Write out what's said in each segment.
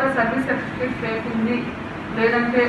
తర్వాత service certificate fake ఉంది లేదంటే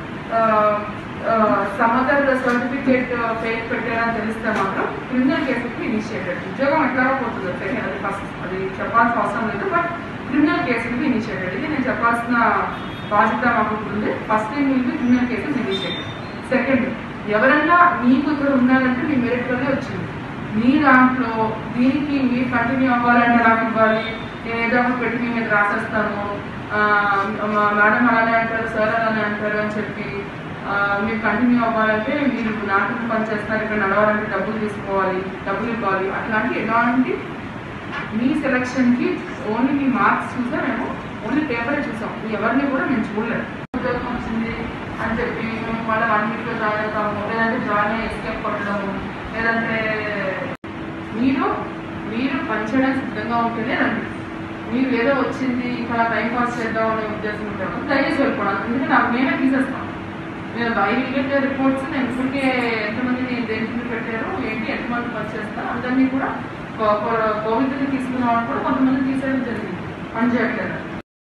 సమదర్ సర్టిఫికేట్ ఫేక్ పెట్టారని తెలిస్తే మాత్రం క్రిమినల్ కేసుకి ఇనిషియేటెడ్ ఉద్యోగం ఎట్లా పోతుంది ఫేక్ అది ఫస్ట్ అది చెప్పాల్సిన అవసరం లేదు బట్ క్రిమినల్ కేసుకి ఇనిషియేటెడ్ ఇది నేను చెప్పాల్సిన బాధ్యత మాకు ఉంది ఫస్ట్ థింగ్ మీకు క్రిమినల్ కేసెస్ ఇనిషియేటెడ్ సెకండ్ ఎవరన్నా మీకు ఇక్కడ ఉన్నారంటే మీ మెరిట్లోనే వచ్చింది మీ దాంట్లో దీనికి మీరు కంటిన్యూ అవ్వాలంటే నాకు ఇవ్వాలి నేను ఏదో ఒకటి పెట్టి మీ మీద రాసేస్తాను ఆ, మా మేడం అలానే అంటారు సార్ అలానే అంటారు అని చెప్పి ఆ, మీరు కంటిన్యూ అవ్వాలంటే మీరు నాటకం పని చేస్తారు ఇక్కడ నడవాలంటే డబ్బులు తీసుకోవాలి డబ్బులు ఇవ్వాలి అట్లాంటి ఎలాంటి మీ సెలక్షన్కి ఓన్లీ మీ మార్క్స్ చూసా మేము ఓన్లీ పేపరే చూసాం ఎవరిని కూడా మేము చూడలేదు ఉద్యోగం వచ్చింది అని చెప్పి మేము మళ్ళీ వన్ వీక్లో జాయిన్ అవుతాము లేదంటే జాయిన్ అయ్యి ఎస్కేప్ కొట్టడము లేదంటే మీరు మీరు పనిచేయడానికి సిద్ధంగా ఉంటేనే రండి మీరు ఏదో వచ్చింది ఇక్కడ టైం పాస్ చేద్దాం అనే ఉద్దేశం ఉంటాము దయచేసి వెళ్ళిపోవడం ఎందుకంటే నాకు మేమే తీసేస్తాం నేను ఐ విల్ రిపోర్ట్స్ నేను ఇప్పటికే ఎంతమందిని దేనికి పెట్టారు ఏంటి ఎంతమంది పని చేస్తారు అందరినీ కూడా కోవిడ్ తీసుకున్న వాళ్ళు కూడా కొంతమంది తీసేయడం జరిగింది పని చేయట్లేదు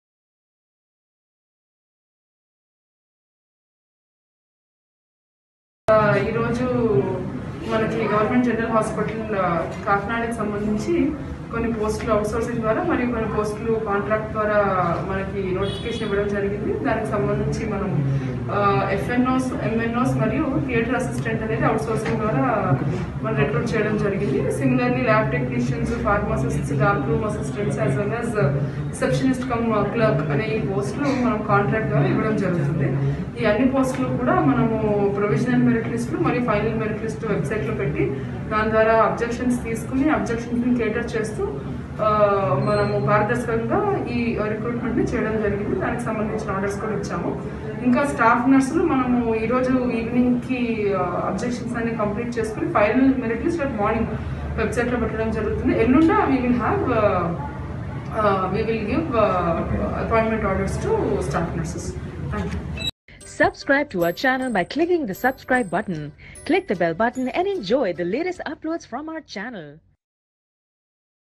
ఆ, ఈరోజు మనకి గవర్నమెంట్ జనరల్ హాస్పిటల్ ఆ, కాకినాడకి సంబంధించి కొన్ని పోస్టులు అవుట్సోర్సింగ్ ద్వారా మరియు కొన్ని పోస్టులు కాంట్రాక్ట్ ద్వారా మనకి నోటిఫికేషన్ ఇవ్వడం జరిగింది దానికి సంబంధించి మనం ఎఫ్ఎన్ఓస్ ఎంఎన్ఓస్ మరియు థియేటర్ అసిస్టెంట్ అనేది అవుట్సోర్సింగ్ ద్వారా మనం రిక్రూట్ చేయడం జరిగింది similarly lab technicians pharmacists dark room assistants as well as receptionist cum clerk అనే ఈ పోస్టులు మనం కాంట్రాక్ట్ ద్వారా ఇవ్వడం జరుగుతుంది ఈ అన్ని పోస్టులు కూడా మనము ప్రొవిజనల్ మెరిట్ లిస్టులు మరియు ఫైనల్ మెరిట్ లిస్ట్ వెబ్సైట్లో పెట్టి దాని ద్వారా అబ్జెక్షన్స్ తీసుకుని అబ్జెక్షన్స్ని కేటర్ చేస్తూ ఆ, మనము పారదర్శకంగా ఈ రిక్రూట్మెంట్ని చేయడం జరిగింది దానికి సంబంధించిన ఆర్డర్స్ కూడా ఇచ్చాము ఇంకా స్టాఫ్ నర్సులు మనము ఈరోజు ఈవినింగ్కి అబ్జెక్షన్స్ అన్ని కంప్లీట్ చేసుకుని ఫైనల్ మెరిట్ లిస్ట్ రేపు మార్నింగ్ వెబ్సైట్లో పెట్టడం జరుగుతుంది ఎల్లుండ we will have we will give appointment orders to staff nurses thank you Subscribe to our channel by clicking the subscribe button. Click the bell button and enjoy the latest uploads from our channel.